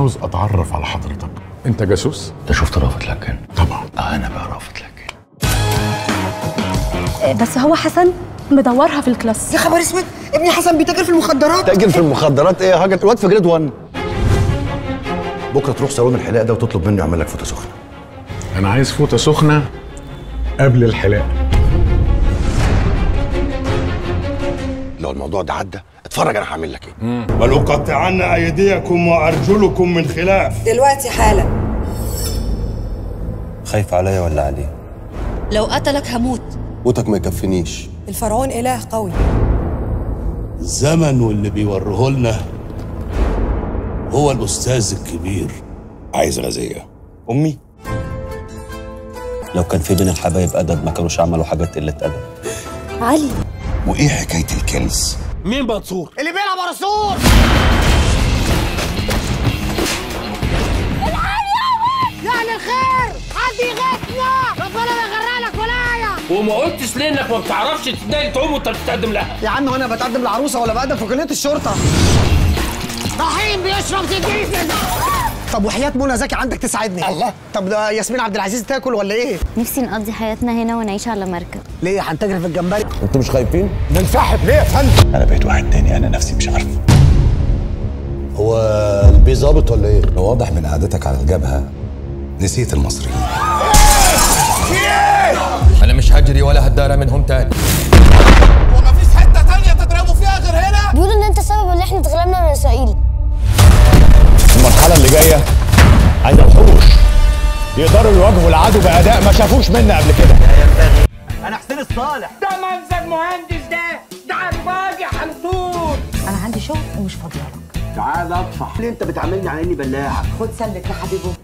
عاوز اتعرف على حضرتك انت جاسوس انت شفت رافت لكن طبعا انا بقى رافت لكن بس هو حسن مدورها في الكلاس يا خبر اسود ابني حسن بيتاجر في المخدرات تاجر في المخدرات ايه يا حاجه الواد في جريد 1 بكره تروح صالون الحلاقه ده وتطلب مني اعمل لك فوطه سخنه انا عايز فوطه سخنه قبل الحلاقه لو الموضوع ده عدى اتفرج انا هعمل لك ايه ولأقطعن أيديكم وأرجلكم من خلاف دلوقتي حالا خايف عليا ولا عليه لو قتلك هموت موتك ما يكفينيش الفرعون اله قوي الزمن واللي بيوريه لنا هو الأستاذ الكبير عايز غازية امي لو كان في بين الحبايب ادب ما كانوش عملوا حاجات قله ادب علي وإيه حكاية الكنز؟ اللي بيلعب رسول يعني الخير حد يغيثنا ربنا ما يغرقلك ولايا وما قلتش ليه انك ما بتعرفش تبدأ تعوم وانت بتتقدم لها يا عم وانا بتقدم العروسه ولا بقدم في كليه الشرطه رحيم بيشرب سجاير طب وحياة منى زكي عندك تساعدني الله طب ده ياسمين عبد العزيز تاكل ولا ايه؟ نفسي نقضي حياتنا هنا ونعيش على مركب ليه هنتاجر في الجمبري؟ انتوا مش خايفين ننسحب ليه يا فندم؟ أنا بقيت واحد تاني أنا نفسي مش عارف هو البي ظابط ولا ايه واضح من قعدتك على الجبهه نسيت المصريين انا مش هجري ولا هتدارى منهم تاني بيقولوا ان انت سبب ان احنا اتغلبنا من اسرائيل المرحلة اللي جاية عايزة وحوش يقدروا يواجهوا العدو بأداء ما شافوش منا قبل كده انا حسين الصالح ده منزل مهندس ده ده عرباجي حنطور انا عندي شغل ومش فاضيه لك تعال اطفح ليه انت بتعاملني على اني بلاعه خد سلك يا حبيبي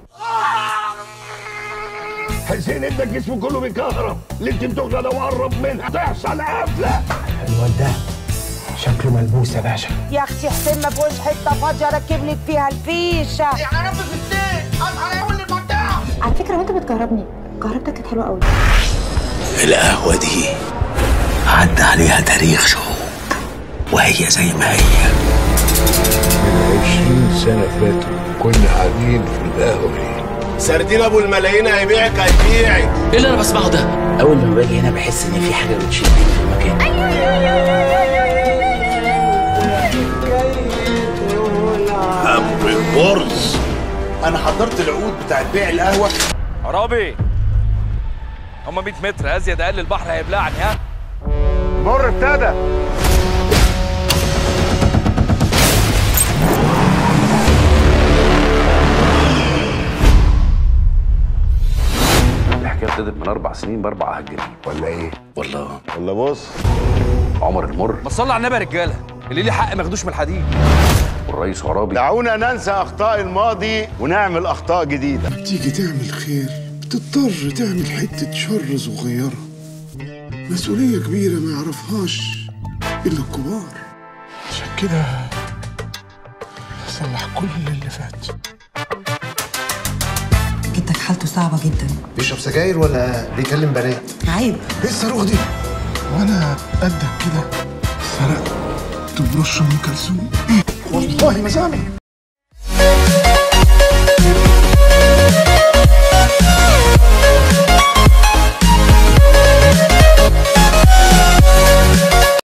حسين انت جسمه كله بيكهرب اللي انت بتاخده لو قرب منها تحصل قفله الواد ده شكله ملبوس يا باشا يا اختي حسين ما فيهوش حته فاضيه ركب لك فيها الفيشه يعني انا في السين اصحى يقول لي المنطقه على فكره وانت بتكهربني كهربتك كانت حلوه قوي القهوه دي عدى عليها تاريخ شعوب وهي زي ما هي من 20 سنة فاتوا كنا قاعدين في القهوة دي سردين ابو الملايين هيبيعك هيبيعك ايه اللي انا بسمعه ده اول ما باجي هنا بحس ان في حاجه بتشدني في المكان اب البرز انا حضرت العقود بتاعت بيع القهوه عرابي هما 100 متر ازيد اقل البحر هيبلعني ها مر ابتدى الحكايه ابتدت من اربع سنين باربع هجرين ولا ايه؟ والله ولا بص عمر المر ما تصلي على النبي يا رجاله اللي ليه حق ما ياخدوش من الحديد والرئيس عرابي دعونا ننسى اخطاء الماضي ونعمل اخطاء جديده تيجي تعمل خير بتضطر تعمل حتة شر صغيرة مسؤولية كبيرة ما يعرفهاش إلا الكبار عشان كده صلح كل اللي فات جدك حالته صعبه جدا بيشرب سجاير ولا بيكلم بنات؟ عيب ايه الصاروخ دي؟ وانا قدك كده سرقت برش ام كلثوم والله ما سامع